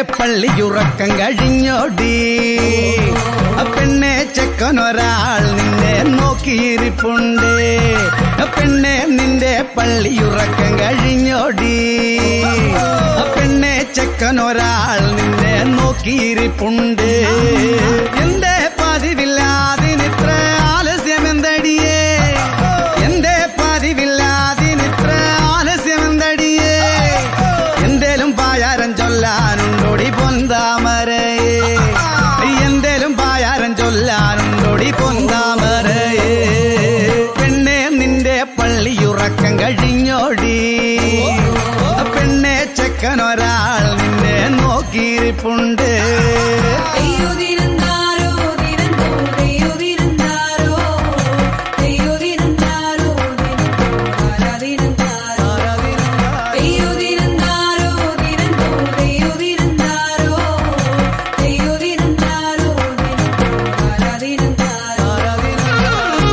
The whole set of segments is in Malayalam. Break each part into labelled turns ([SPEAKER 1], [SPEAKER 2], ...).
[SPEAKER 1] പള്ളിയുറക്കം കഴിഞ്ഞോടി ആ പെണ്ണെ ചെക്കനൊരാൾ നിന്നെ നോക്കിയിരിപ്പുണ്ട് ആ പെണ്ണെ നിന്റെ പള്ളിയുറക്കം കഴിഞ്ഞോടി ആ പെണ്ണെ ചെക്കനൊരാൾ നിന്നെ നോക്കിയിരിപ്പുണ്ട് എന്റെ പതിവില്ലാതിനിത്ര ആലസ്യം എന്തടിയേ എന്റെ പതിവില്ലാതിനിത്ര ആലസ്യം എന്തടിയേ എന്തേലും പായാരം ചൊല്ലാനുണ്ടോടി പൊന്താമരയേ എന്തേലും പായാരം ചൊല്ലാനുണ്ടോടി പൊന്താമരയേ പെണ്ണെ നിന്റെ പള്ളിയുറക്കം കഴിഞ്ഞോടി പെണ്ണെ ചെക്കനൊരാൾ നിന്നെ നോക്കിയിരിപ്പുണ്ട്
[SPEAKER 2] തെയ്യോ തിരുന്നാരോ തിരുന്നോ തെയ്യോ തിരുന്നാരോ തെയ്യോ തിരുന്നാരോ തിരുന്നോ തെയ്യോ തിരുന്നാരോ തിരുന്നോ തെയ്യോ തിരുന്നാരോ തെയ്യോ തിരുന്നാരോ തിരുന്നോ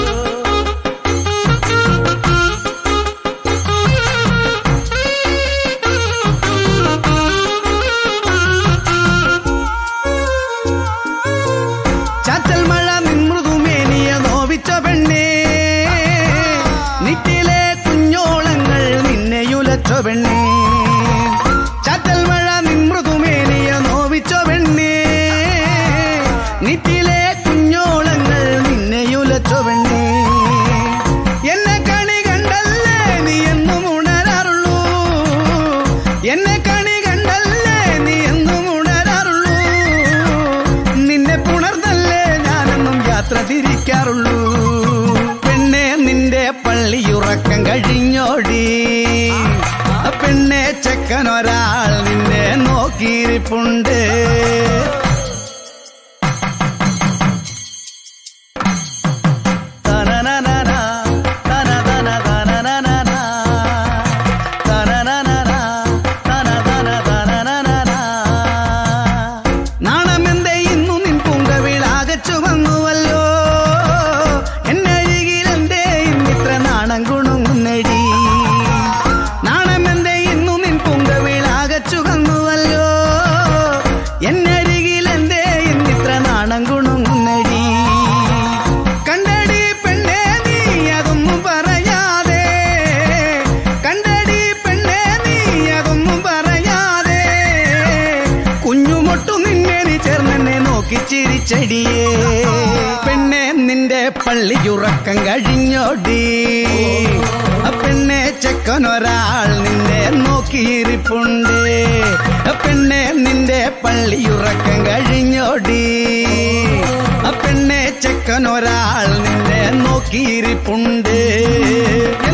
[SPEAKER 1] ചാറ്റൽ മഴ നിമൃദുമേനിയ നോവിച്ച പെണ്ണേ നിറ്റിലെ കുഞ്ഞോളങ്ങൾ നിന്നെയുലച്ച പെണ്ണേ ചാറ്റൽ മഴ നിമൃദുമേനിയ നോവിച്ച പെണ്ണേ നിറ്റിലെ കുഞ്ഞോളങ്ങൾ നിന്നെയുലച്ച പെണ്ണേ എന്നെ കണി കണ്ടല്ലേ നീ എന്നും ഉണരാറുള്ളൂ എന്നെ കണി കണ്ടല്ലേ നീ എന്നും ഉണരാറുള്ളൂ നിന്നെ പുണർന്നല്ലേ ഞാനെന്നും യാത്ര തിരിക്കാറുള്ളൂ പെണ്ണെ നിന്റെ പള്ളിയുറക്കം കഴിഞ്ഞോടി ആ പെണ്ണെ ചെക്കനൊരാൾ നിന്നെ നോക്കിയിരിപ്പുണ്ട് തനനനന, തനതന തനനനന, തനനനന, തനതന തനനനന. നാണമെന്തേ ഇന്നു നിൻ പൂങ്കവിളാകെ ചുവന്നുവല്ലോ എന്നരികിലെന്തേ ഇന്നിത്ര നാണം ഗുണുങ്ങുന്നടി നാണമെന്തേ ഇന്നു നിൻ പൂങ്കവിളാകെ ചുവന്നുവല്ലോ എന്നരികിലെന്തേ ഇന്നിത്ര നാണം ഗുണുങ്ങുന്നടി കണ്ടടി പെണ്ണേ നീ അതൊന്നും പറയാതെ കണ്ടടി പെണ്ണേ നീ അതൊന്നും പറയാതെ കുഞ്ഞുമൊട്ടു നിന്നെ നീ ചേർന്നെന്നെ നോക്കി ചിരിച്ചടിയേ പെണ്ണെ നിന്റെ പള്ളിയുറക്കം കഴിഞ്ഞോടി ആ പെണ്ണെ ചെക്കനൊരാൾ നിന്നെ നോക്കിയിരിപ്പുണ്ട് ആ പെണ്ണെ നിന്റെ പള്ളിയുറക്കം കഴിഞ്ഞോടി ആ പെണ്ണെ ചെക്കനൊരാൾ നിന്നെ നോക്കിയിരിപ്പുണ്ട്